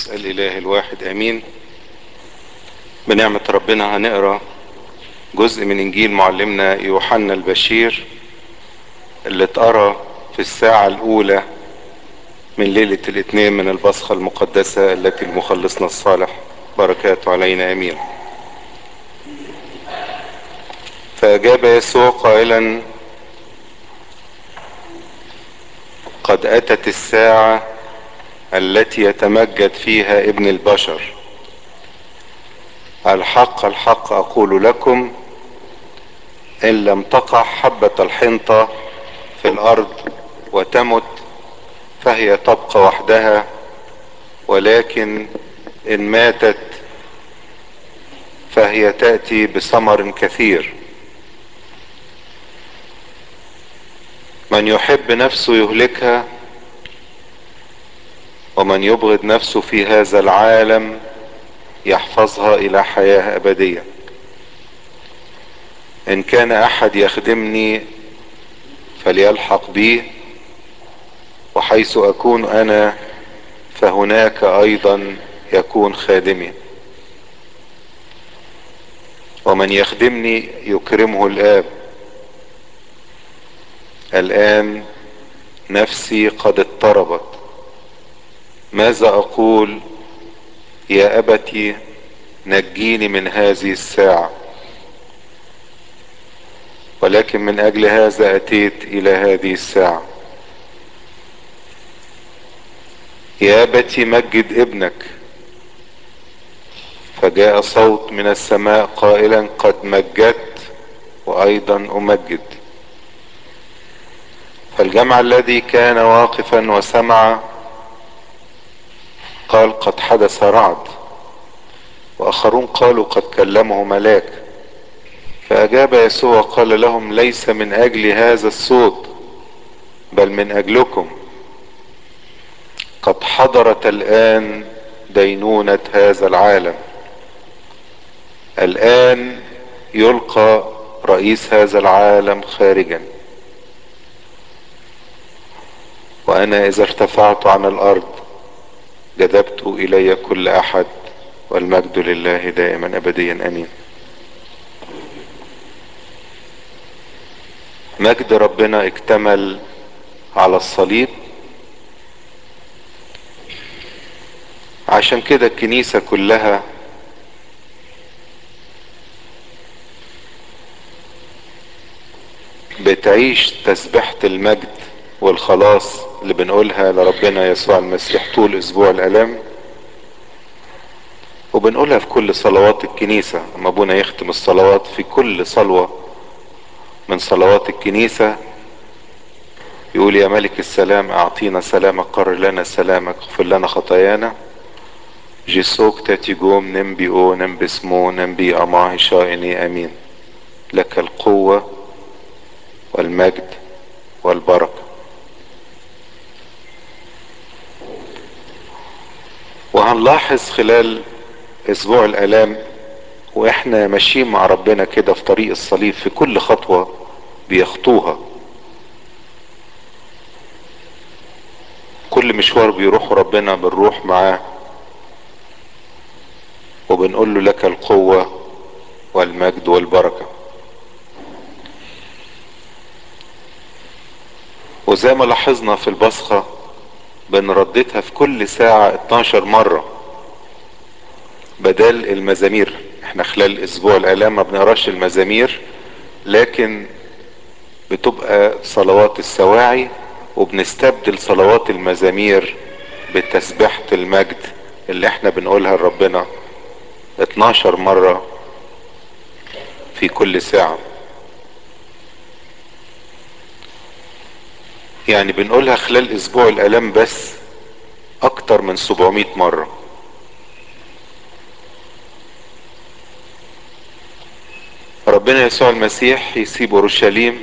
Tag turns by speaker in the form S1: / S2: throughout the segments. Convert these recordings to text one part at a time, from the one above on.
S1: الإله الواحد أمين بنعمة ربنا هنقرأ جزء من إنجيل معلمنا يوحنا البشير اللي اتقرأ في الساعة الأولى من ليلة الاثنين من البصخة المقدسة التي المخلصنا الصالح بركاته علينا أمين فأجاب يسوع قائلا قد أتت الساعة التي يتمجد فيها ابن البشر الحق الحق أقول لكم إن لم تقع حبة الحنطة في الأرض وتمت فهي تبقى وحدها ولكن إن ماتت فهي تأتي بثمر كثير من يحب نفسه يهلكها ومن يبغض نفسه في هذا العالم يحفظها الى حياة ابدية ان كان احد يخدمني فليلحق بي وحيث اكون انا فهناك ايضا يكون خادمي ومن يخدمني يكرمه الاب الان نفسي قد اضطربت ماذا اقول يا ابتي نجيني من هذه الساعة ولكن من اجل هذا اتيت الى هذه الساعة يا ابتي مجد ابنك فجاء صوت من السماء قائلا قد مجدت وايضا امجد فالجمع الذي كان واقفا وسمع قال قد حدث رعد واخرون قالوا قد كلمه ملاك فاجاب يسوع قال لهم ليس من اجل هذا الصوت بل من اجلكم قد حضرت الان دينونة هذا العالم الان يلقى رئيس هذا العالم خارجا وانا اذا ارتفعت عن الارض جذبت الي كل احد والمجد لله دائما ابديا امين مجد ربنا اكتمل على الصليب عشان كده الكنيسة كلها بتعيش تسبحة المجد والخلاص اللي بنقولها لربنا يسوع المسيح طول اسبوع الالام وبنقولها في كل صلوات الكنيسة اما ابونا يختم الصلوات في كل صلوة من صلوات الكنيسة يقول يا ملك السلام اعطينا سلامك قرر لنا سلامك اغفر لنا خطايانا جيسوك تاتيجوم نمبي او نمبي سمو نمبي اماه شائني امين لك القوة والمجد والبركة وهنلاحظ خلال اسبوع الالام واحنا ماشيين مع ربنا كده في طريق الصليب في كل خطوة بيخطوها كل مشوار بيروحه ربنا بنروح معاه وبنقول له لك القوة والمجد والبركة وزي ما لاحظنا في البصخة بنرددها في كل ساعة 12 مرة بدل المزامير احنا خلال اسبوع الالام ما بنقراش المزامير لكن بتبقى صلوات السواعي وبنستبدل صلوات المزامير بتسبحة المجد اللي احنا بنقولها لربنا 12 مرة في كل ساعة يعني بنقولها خلال اسبوع الالام بس اكتر من 700 مرة ربنا يسوع المسيح يسيب اورشليم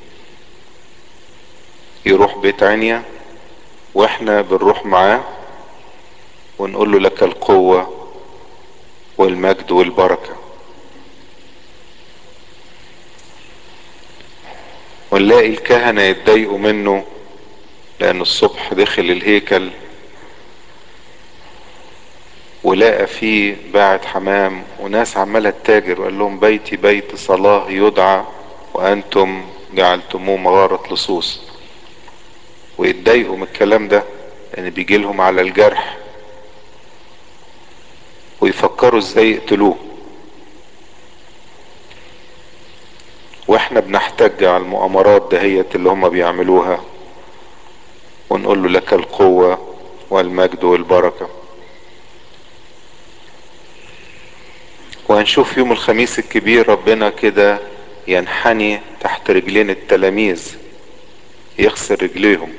S1: يروح بيت عنيا واحنا بنروح معاه ونقول له لك القوة والمجد والبركة ونلاقي الكهنة يتضايقوا منه لان الصبح دخل الهيكل ولقى فيه باعة حمام وناس عمالة تتاجر وقال لهم بيتي بيت صلاة يدعى وأنتم جعلتموه مغارة لصوص ويتضايقوا من الكلام ده لأن بيجي لهم على الجرح ويفكروا ازاي يقتلوه واحنا بنحتج على المؤامرات دهيت اللي هم بيعملوها ونقول له لك القوة والمجد والبركة وهنشوف يوم الخميس الكبير ربنا كده ينحني تحت رجلين التلاميذ يغسل رجليهم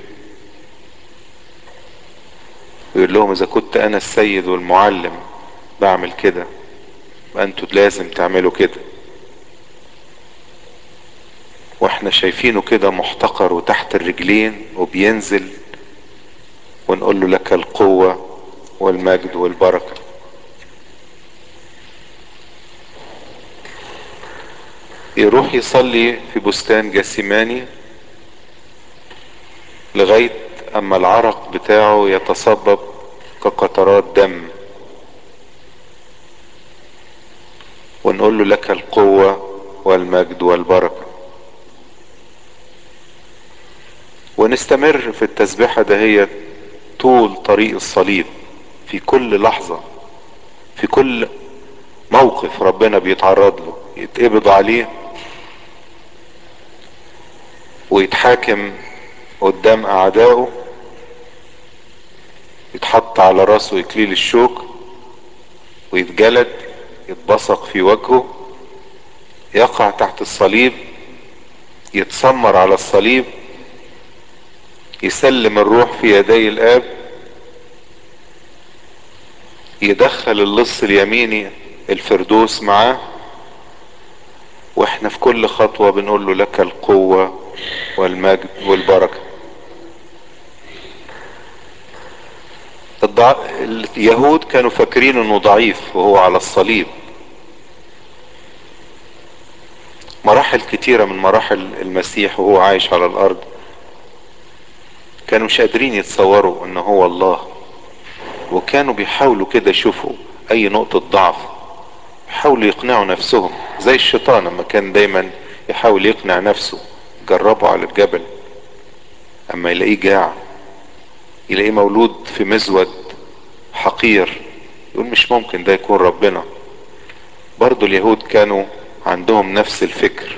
S1: ويقول لهم اذا كنت انا السيد والمعلم بعمل كده انتوا لازم تعملوا كده واحنا شايفينه كده محتقر وتحت الرجلين وبينزل ونقول له لك القوة والمجد والبركة يروح يصلي في بستان جسيماني لغاية اما العرق بتاعه يتصبب كقطرات دم ونقول له لك القوة والمجد والبركة ونستمر في التسبيحة دهيت طول طريق الصليب في كل لحظة في كل موقف ربنا بيتعرض له يتقبض عليه ويتحاكم قدام اعدائه يتحط على راسه اكليل الشوك ويتجلد يتبصق في وجهه يقع تحت الصليب يتسمر على الصليب يسلم الروح في يدي الاب يدخل اللص اليميني الفردوس معاه واحنا في كل خطوة بنقول له لك القوة والمجد والبركة الضع... اليهود كانوا فاكرين انه ضعيف وهو على الصليب مراحل كتيرة من مراحل المسيح وهو عايش على الارض كانوا مش قادرين يتصوروا ان هو الله وكانوا بيحاولوا كده يشوفوا اي نقطة ضعف يحاولوا يقنعوا نفسهم زي الشيطان لما كان دايما يحاول يقنع نفسه جربوا على الجبل اما يلاقيه جاع يلاقيه مولود في مزود حقير يقول مش ممكن ده يكون ربنا برضو اليهود كانوا عندهم نفس الفكر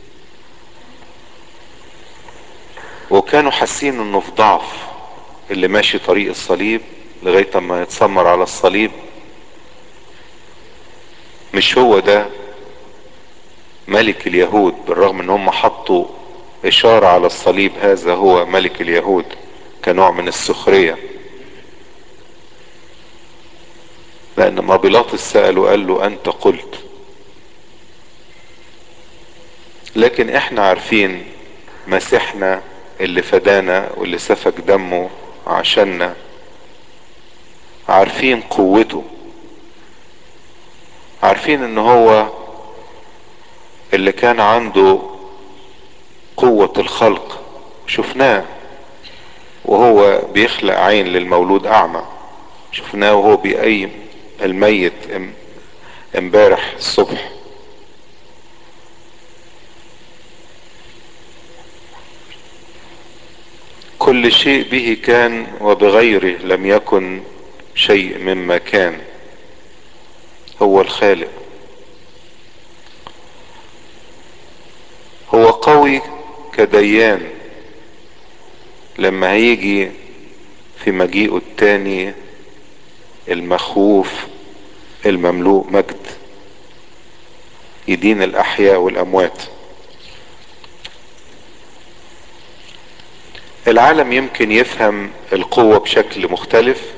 S1: وكانوا حاسين انه في ضعف اللي ماشي طريق الصليب لغاية ما يتسمر على الصليب مش هو ده ملك اليهود بالرغم ان هم حطوا اشارة على الصليب هذا هو ملك اليهود كنوع من السخرية لان ما بيلاطس سأل وقال له انت قلت لكن احنا عارفين مسيحنا اللي فدانا واللي سفك دمه عشاننا عارفين قوته عارفين ان هو اللي كان عنده قوة الخلق شفناه وهو بيخلق عين للمولود اعمى شفناه وهو بيقيم الميت امبارح الصبح كل شيء به كان وبغيره لم يكن شيء مما كان هو الخالق هو قوي كديان لما هيجي في مجيئه التاني المخوف المملوء مجد يدين الاحياء والاموات العالم يمكن يفهم القوة بشكل مختلف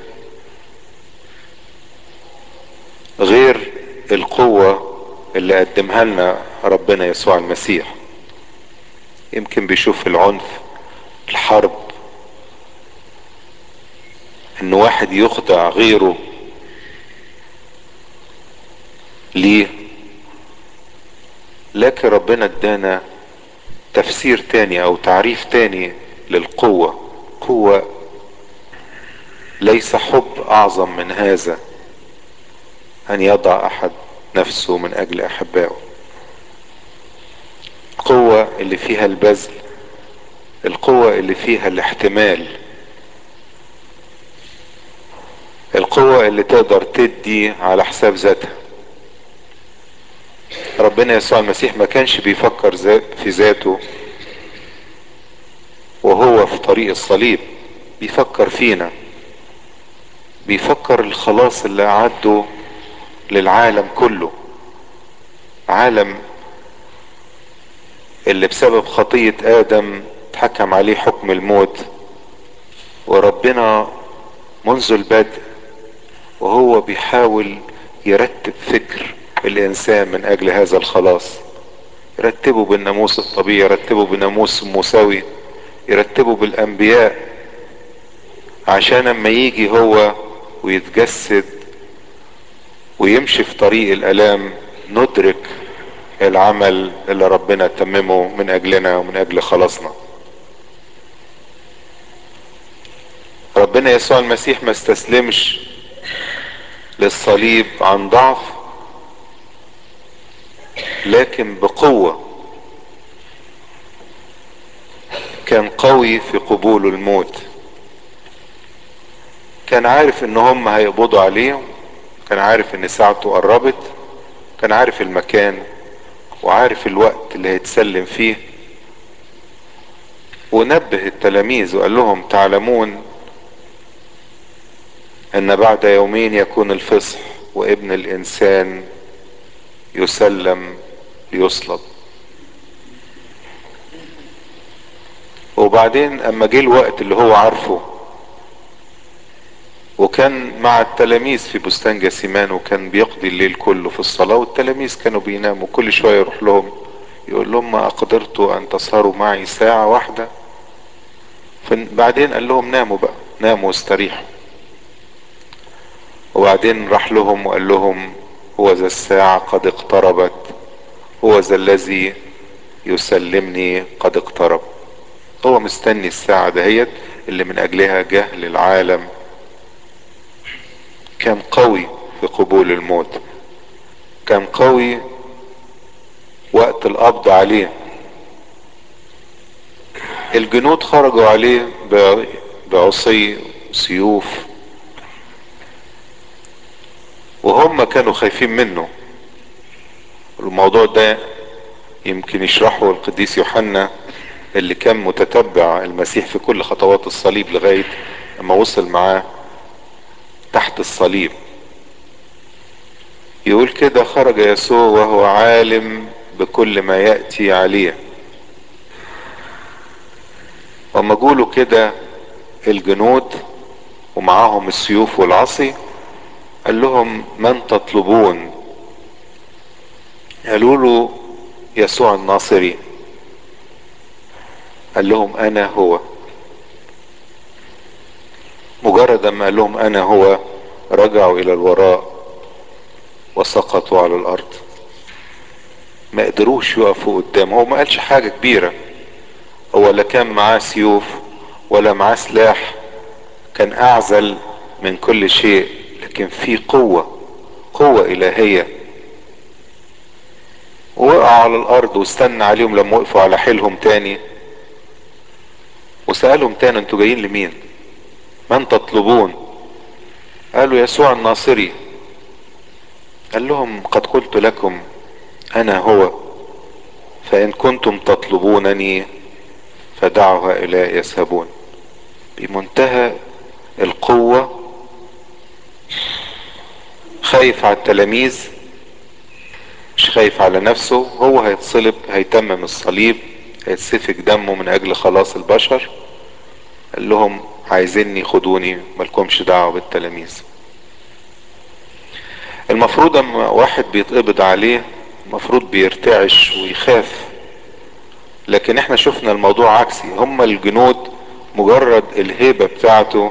S1: غير القوة اللي قدمها لنا ربنا يسوع المسيح يمكن بيشوف العنف الحرب ان واحد يخضع غيره ليه لكن ربنا ادانا تفسير تاني او تعريف تاني للقوة قوة ليس حب اعظم من هذا ان يضع احد نفسه من اجل احبائه القوة اللي فيها البذل القوة اللي فيها الاحتمال القوة اللي تقدر تدي على حساب ذاتها ربنا يسوع المسيح ما كانش بيفكر في ذاته وهو في طريق الصليب بيفكر فينا بيفكر الخلاص اللي أعده للعالم كله عالم اللي بسبب خطية آدم اتحكم عليه حكم الموت وربنا منذ البدء وهو بيحاول يرتب فكر الإنسان من أجل هذا الخلاص يرتبه بالناموس الطبيعي يرتبه بناموس موسوي يرتبه بالأنبياء عشان اما يجي هو ويتجسد ويمشي في طريق الالام ندرك العمل اللي ربنا تممه من اجلنا ومن اجل خلاصنا ربنا يسوع المسيح ما استسلمش للصليب عن ضعف لكن بقوة كان قوي في قبول الموت كان عارف ان هم هيقبضوا عليه كان عارف ان ساعته قربت كان عارف المكان وعارف الوقت اللي هيتسلم فيه ونبه التلاميذ وقال لهم تعلمون ان بعد يومين يكون الفصح وابن الانسان يسلم يصلب وبعدين اما جه الوقت اللي هو عارفه وكان مع التلاميذ في بستان جاسيمان وكان بيقضي الليل كله في الصلاة والتلاميذ كانوا بيناموا كل شوية يروح لهم يقول لهم ما أقدرت أن تسهروا معي ساعة واحدة بعدين قال لهم ناموا بقى ناموا واستريحوا وبعدين راح لهم وقال لهم هو ذا الساعة قد اقتربت هو ذا الذي يسلمني قد اقترب هو مستني الساعة دهيت اللي من أجلها جه للعالم كان قوي في قبول الموت كان قوي وقت القبض عليه الجنود خرجوا عليه بعصي سيوف وهم كانوا خايفين منه الموضوع ده يمكن يشرحه القديس يوحنا اللي كان متتبع المسيح في كل خطوات الصليب لغاية اما وصل معاه تحت الصليب يقول كده خرج يسوع وهو عالم بكل ما يأتي عليه وما جوله كده الجنود ومعاهم السيوف والعصي قال لهم من تطلبون قالوا له يسوع الناصري قال لهم انا هو مجرد ما قال لهم انا هو رجعوا الى الوراء وسقطوا على الارض ما قدروش يقفوا قدامه هو ما قالش حاجة كبيرة هو لا كان معاه سيوف ولا معاه سلاح كان اعزل من كل شيء لكن في قوة قوة الهية وقع على الارض واستنى عليهم لما وقفوا على حيلهم تاني وسألهم تاني انتوا جايين لمين من تطلبون قالوا يسوع الناصري قال لهم قد قلت لكم انا هو فان كنتم تطلبونني فدعوا هؤلاء يذهبون بمنتهى القوة خايف على التلاميذ مش خايف على نفسه هو هيتصلب هيتمم الصليب هيتسفك دمه من اجل خلاص البشر قال لهم عايزيني خدوني ملكمش دعوة بالتلاميذ المفروض اما واحد بيتقبض عليه المفروض بيرتعش ويخاف لكن احنا شفنا الموضوع عكسي هم الجنود مجرد الهيبة بتاعته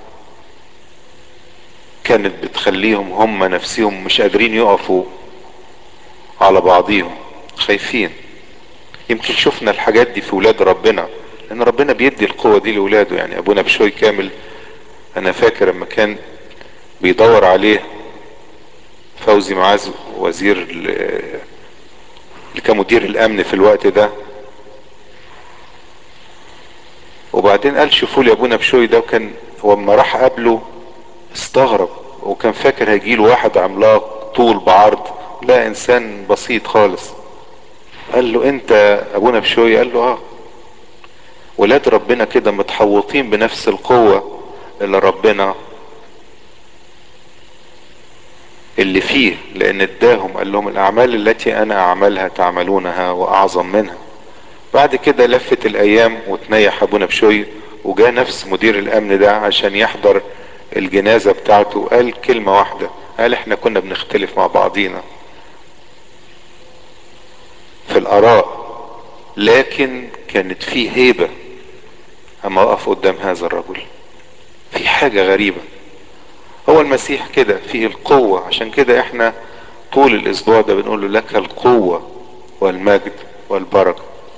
S1: كانت بتخليهم هم نفسهم مش قادرين يقفوا على بعضيهم خايفين يمكن شفنا الحاجات دي في ولاد ربنا لان ربنا بيدي القوة دي لولاده يعني ابونا بشوي كامل انا فاكر لما كان بيدور عليه فوزي معاذ وزير ال- اللي كان مدير الامن في الوقت ده وبعدين قال شوفوا لي ابونا بشوي ده وكان هو لما راح قابله استغرب وكان فاكر هيجيله واحد عملاق طول بعرض لا انسان بسيط خالص قال له انت ابونا بشوي قال له اه ولاد ربنا كده متحوطين بنفس القوة اللي ربنا اللي فيه لان اداهم قال لهم الاعمال التي انا اعملها تعملونها واعظم منها بعد كده لفت الايام وتنيح ابونا بشوي وجاء نفس مدير الامن ده عشان يحضر الجنازة بتاعته قال كلمة واحدة قال احنا كنا بنختلف مع بعضينا في الاراء لكن كانت في هيبة اما اقف قدام هذا الرجل في حاجة غريبة هو المسيح كده فيه القوة عشان كده احنا طول الاسبوع ده بنقول له لك القوة والمجد والبركة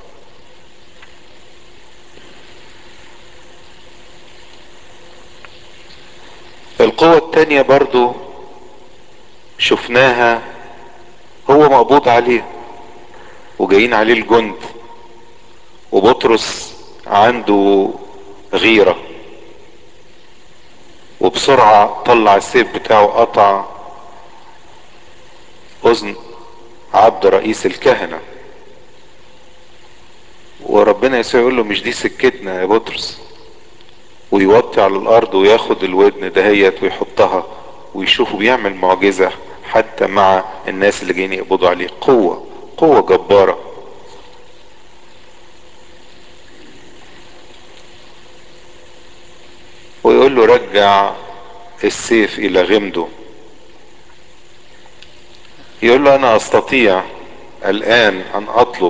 S1: القوة التانية برضو شفناها هو مقبوض عليه وجايين عليه الجند وبطرس عنده غيرة وبسرعة طلع السيف بتاعه قطع اذن عبد رئيس الكهنة وربنا يسوع يقول له مش دي سكتنا يا بطرس ويوطي على الارض وياخد الودن دهيت ويحطها ويشوفه بيعمل معجزة حتى مع الناس اللي جايين يقبضوا عليه قوة قوة جبارة ويقول له رجع السيف الى غمده يقول له انا استطيع الان ان اطلب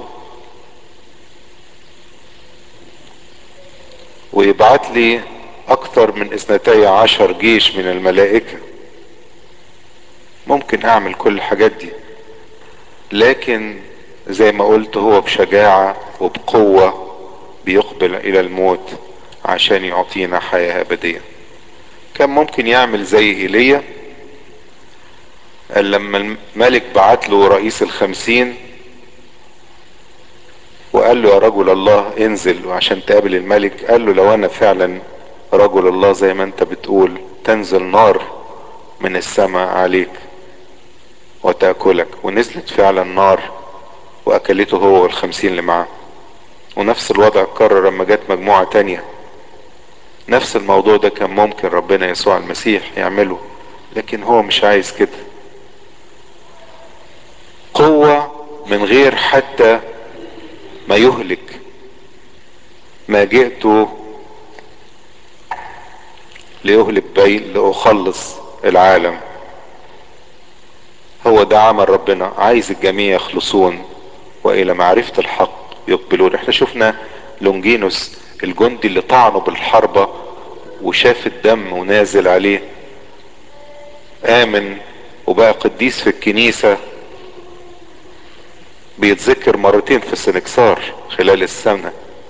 S1: ويبعت لي اكثر من اثنتي عشر جيش من الملائكة ممكن اعمل كل الحاجات دي لكن زي ما قلت هو بشجاعة وبقوة بيقبل الى الموت عشان يعطينا حياة ابدية كان ممكن يعمل زي ايليا قال لما الملك بعت له رئيس الخمسين وقال له يا رجل الله انزل عشان تقابل الملك قال له لو انا فعلا رجل الله زي ما انت بتقول تنزل نار من السماء عليك وتأكلك ونزلت فعلا نار واكلته هو والخمسين اللي معاه ونفس الوضع اتكرر لما جت مجموعة تانية نفس الموضوع ده كان ممكن ربنا يسوع المسيح يعمله لكن هو مش عايز كده قوة من غير حتى ما يهلك ما جئت ليهلك بي لأخلص العالم هو ده عمل ربنا عايز الجميع يخلصون وإلى معرفة الحق يقبلون احنا شفنا لونجينوس الجندي اللي طعنه بالحربة وشاف الدم ونازل عليه آمن وبقى قديس في الكنيسة بيتذكر مرتين في السنكسار خلال السنة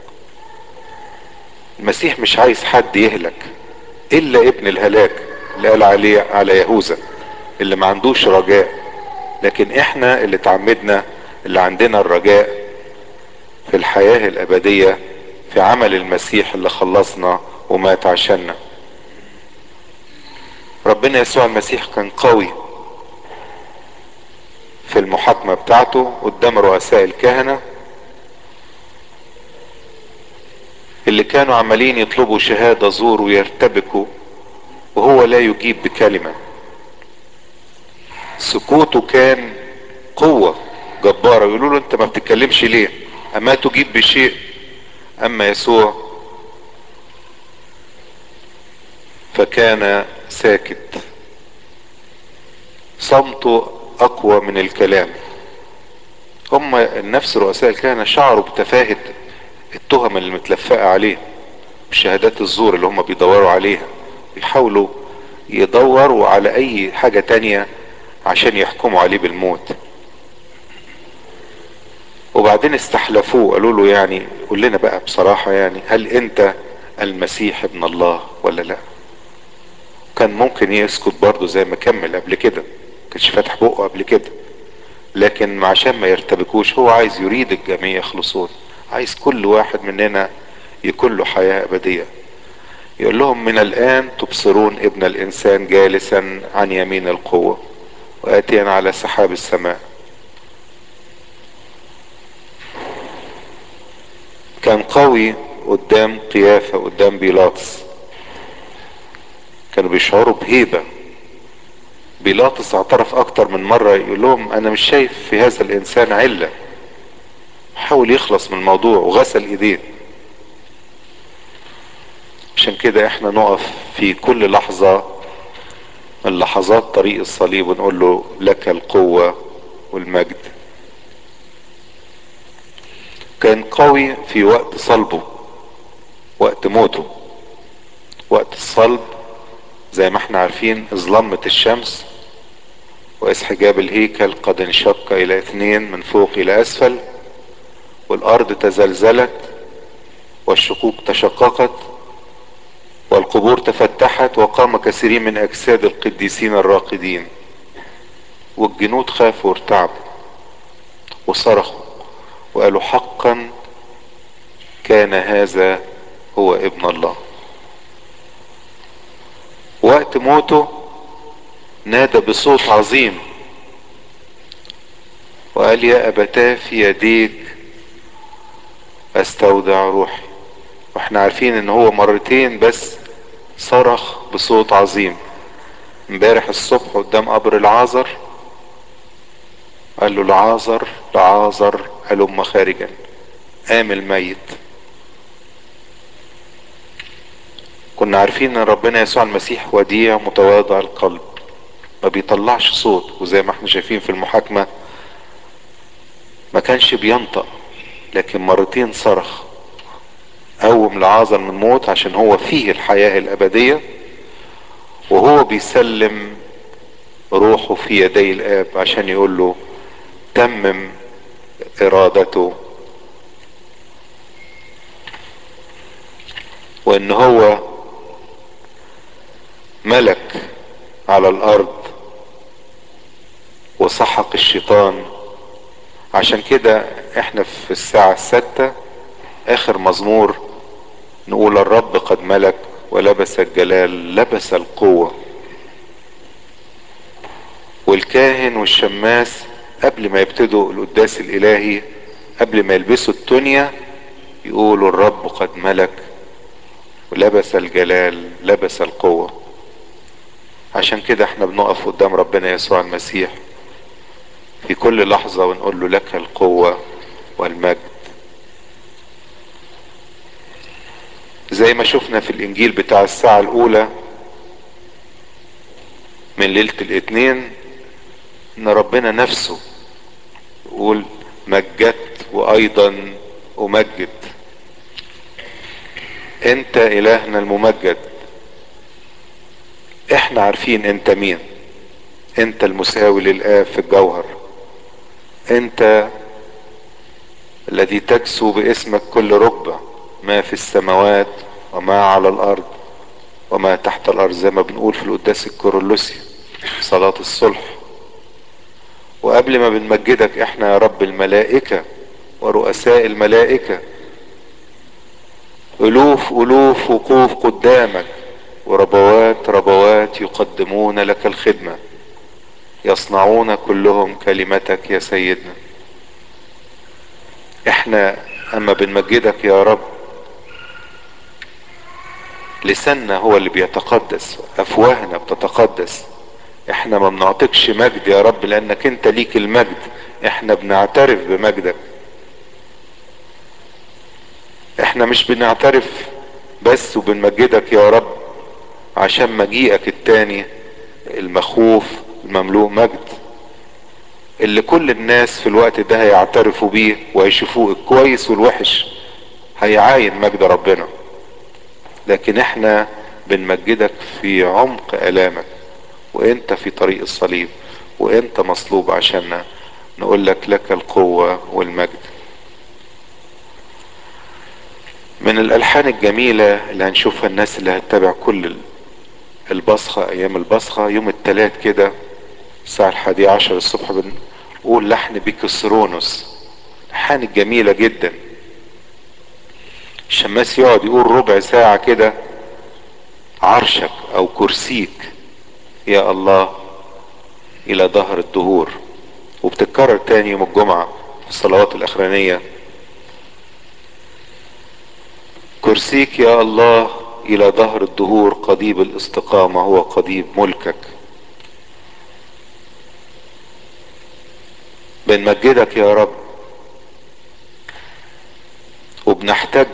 S1: المسيح مش عايز حد يهلك الا ابن الهلاك اللي قال عليه على يهوذا اللي ما عندوش رجاء لكن احنا اللي تعمدنا اللي عندنا الرجاء في الحياة الابدية في عمل المسيح اللي خلصنا ومات عشاننا ربنا يسوع المسيح كان قوي في المحاكمة بتاعته قدام رؤساء الكهنة اللي كانوا عمالين يطلبوا شهادة زور ويرتبكوا وهو لا يجيب بكلمة سكوته كان قوة جبارة يقولوا له انت ما بتتكلمش ليه اما تجيب بشيء اما يسوع فكان ساكت صمته اقوى من الكلام هم نفس رؤساء الكهنة شعروا بتفاهة التهم اللي متلفقة عليه بشهادات الزور اللي هم بيدوروا عليها بيحاولوا يدوروا على اي حاجة تانية عشان يحكموا عليه بالموت وبعدين استحلفوه قالوا له يعني قول لنا بقى بصراحة يعني هل انت المسيح ابن الله ولا لا كان ممكن يسكت برضه زي ما كمل قبل كده كانش فاتح بقه قبل كده لكن عشان ما يرتبكوش هو عايز يريد الجميع يخلصون عايز كل واحد مننا يكون له حياة أبدية يقول لهم من الآن تبصرون ابن الإنسان جالسا عن يمين القوة وآتيا على سحاب السماء كان قوي قدام قيافة قدام بيلاطس كانوا بيشعروا بهيبة بيلاطس اعترف اكتر من مرة يقول لهم انا مش شايف في هذا الانسان علة حاول يخلص من الموضوع وغسل ايديه عشان كده احنا نقف في كل لحظة من لحظات طريق الصليب ونقول له لك القوة والمجد كان قوي في وقت صلبه وقت موته وقت الصلب زي ما احنا عارفين اظلمت الشمس وإذ حجاب الهيكل قد انشق إلى اثنين من فوق إلى أسفل والأرض تزلزلت والشقوق تشققت والقبور تفتحت وقام كثيرين من أجساد القديسين الراقدين والجنود خافوا وارتعبوا وصرخوا وقالوا حقا كان هذا هو ابن الله وقت موته نادى بصوت عظيم وقال يا أبتاه في يديك استودع روحي واحنا عارفين ان هو مرتين بس صرخ بصوت عظيم امبارح الصبح قدام قبر العازر قال له لعازر لعازر هلم خارجا قام الميت كنا عارفين ان ربنا يسوع المسيح وديع متواضع القلب ما بيطلعش صوت وزي ما احنا شايفين في المحاكمة ما كانش بينطق لكن مرتين صرخ قوم لعازر من موت عشان هو فيه الحياة الأبدية وهو بيسلم روحه في يدي الآب عشان يقول له تمم إرادته وإن هو ملك على الأرض وسحق الشيطان عشان كده احنا في الساعة الستة اخر مزمور نقول الرب قد ملك ولبس الجلال لبس القوة والكاهن والشماس قبل ما يبتدوا القداس الالهي قبل ما يلبسوا التونية يقولوا الرب قد ملك ولبس الجلال لبس القوة عشان كده احنا بنقف قدام ربنا يسوع المسيح في كل لحظة ونقول له لك القوة والمجد زي ما شفنا في الانجيل بتاع الساعة الاولى من ليلة الاثنين ان ربنا نفسه يقول مجدت وايضا امجد انت الهنا الممجد احنا عارفين انت مين انت المساوي للآب في الجوهر انت الذي تكسو باسمك كل ركبة ما في السماوات وما على الارض وما تحت الارض زي ما بنقول في القداس الكورولوسي صلاة الصلح وقبل ما بنمجدك احنا يا رب الملائكة ورؤساء الملائكة الوف الوف وقوف قدامك وربوات ربوات يقدمون لك الخدمة يصنعون كلهم كلمتك يا سيدنا احنا اما بنمجدك يا رب لساننا هو اللي بيتقدس افواهنا بتتقدس احنا ما بنعطيكش مجد يا رب لانك انت ليك المجد احنا بنعترف بمجدك احنا مش بنعترف بس وبنمجدك يا رب عشان مجيئك التاني المخوف المملوء مجد اللي كل الناس في الوقت ده هيعترفوا بيه وهيشوفوه الكويس والوحش هيعاين مجد ربنا لكن احنا بنمجدك في عمق الامك وانت في طريق الصليب وانت مصلوب عشاننا نقول لك لك القوة والمجد من الالحان الجميلة اللي هنشوفها الناس اللي هتتابع كل البصخة ايام البصخة يوم التلات كده الساعة الحادية عشر الصبح بنقول لحن بيكسرونوس الحان الجميلة جدا الشماس يقعد يقول ربع ساعة كده عرشك او كرسيك يا الله الى ظهر الدهور وبتتكرر تاني يوم الجمعة في الصلوات الاخرانية كرسيك يا الله الى ظهر الدهور قضيب الاستقامة هو قضيب ملكك بنمجدك يا رب وبنحتج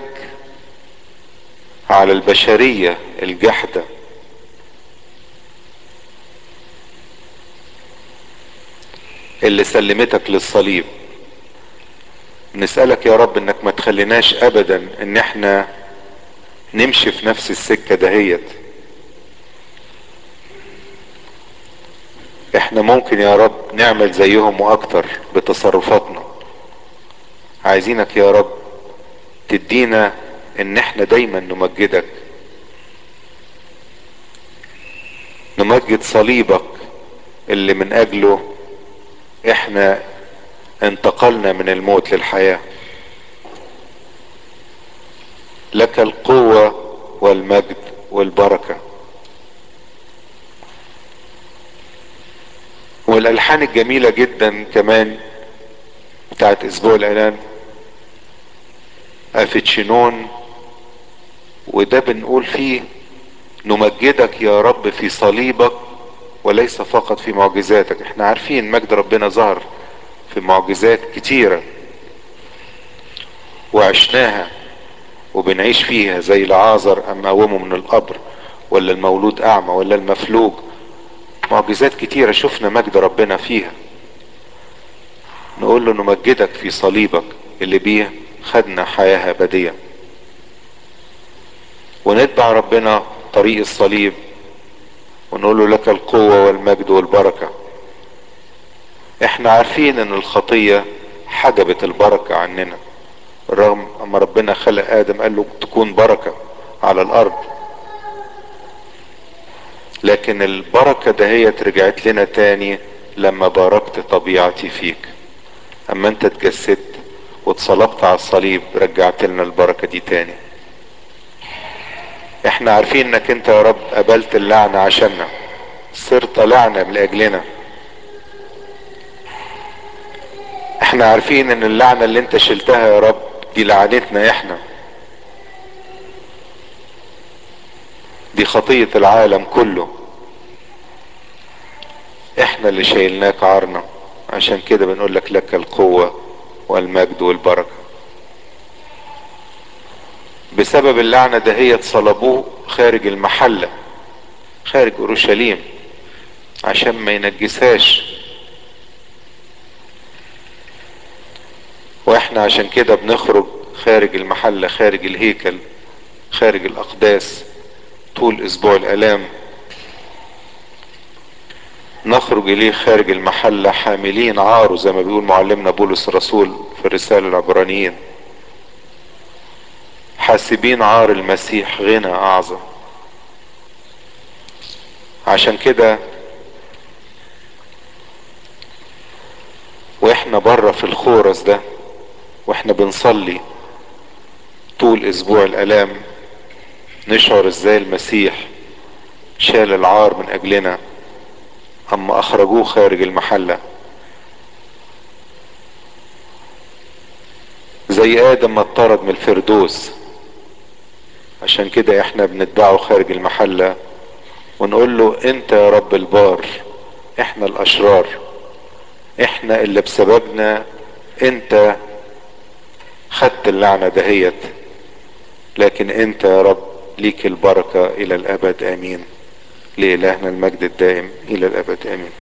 S1: على البشرية الجحدة اللي سلمتك للصليب نسألك يا رب انك ما تخليناش ابدا ان احنا نمشي في نفس السكة دهيت احنا ممكن يا رب نعمل زيهم واكتر بتصرفاتنا عايزينك يا رب تدينا ان احنا دايما نمجدك نمجد صليبك اللي من اجله احنا انتقلنا من الموت للحياة لك القوة والمجد والبركة والالحان الجميلة جدا كمان بتاعت اسبوع الاعلان افتشنون وده بنقول فيه نمجدك يا رب في صليبك وليس فقط في معجزاتك احنا عارفين مجد ربنا ظهر في معجزات كتيرة وعشناها وبنعيش فيها زي العازر اما قومه من القبر ولا المولود اعمى ولا المفلوج معجزات كتيرة شفنا مجد ربنا فيها نقول له نمجدك في صليبك اللي بيه خدنا حياة أبدية ونتبع ربنا طريق الصليب ونقول له لك القوة والمجد والبركة احنا عارفين ان الخطية حجبت البركة عننا رغم اما ربنا خلق ادم قال له تكون بركة على الارض لكن البركة دهيت رجعت لنا تاني لما باركت طبيعتي فيك اما انت اتجسدت واتصلبت على الصليب رجعت لنا البركة دي تاني احنا عارفين انك انت يا رب قبلت اللعنة عشاننا صرت لعنة لاجلنا احنا عارفين ان اللعنة اللي انت شلتها يا رب دي لعنتنا احنا دي خطية العالم كله احنا اللي شايلناك عارنا عشان كده بنقول لك لك القوة والمجد والبركة بسبب اللعنة دهيت صلبوه خارج المحلة خارج اورشليم عشان ما ينجسهاش واحنا عشان كده بنخرج خارج المحلة خارج الهيكل خارج الاقداس طول اسبوع الالام نخرج اليه خارج المحلة حاملين عاره زي ما بيقول معلمنا بولس الرسول في الرسالة العبرانيين حاسبين عار المسيح غنى اعظم عشان كده واحنا بره في الخورس ده واحنا بنصلي طول اسبوع الالام نشعر ازاي المسيح شال العار من اجلنا اما اخرجوه خارج المحلة زي ادم ما اطرد من الفردوس عشان كده احنا بنتبعه خارج المحلة ونقول له انت يا رب البار احنا الاشرار احنا اللي بسببنا انت خدت اللعنة دهيت لكن انت يا رب ليك البركة الى الابد امين لإلهنا المجد الدائم الى الابد امين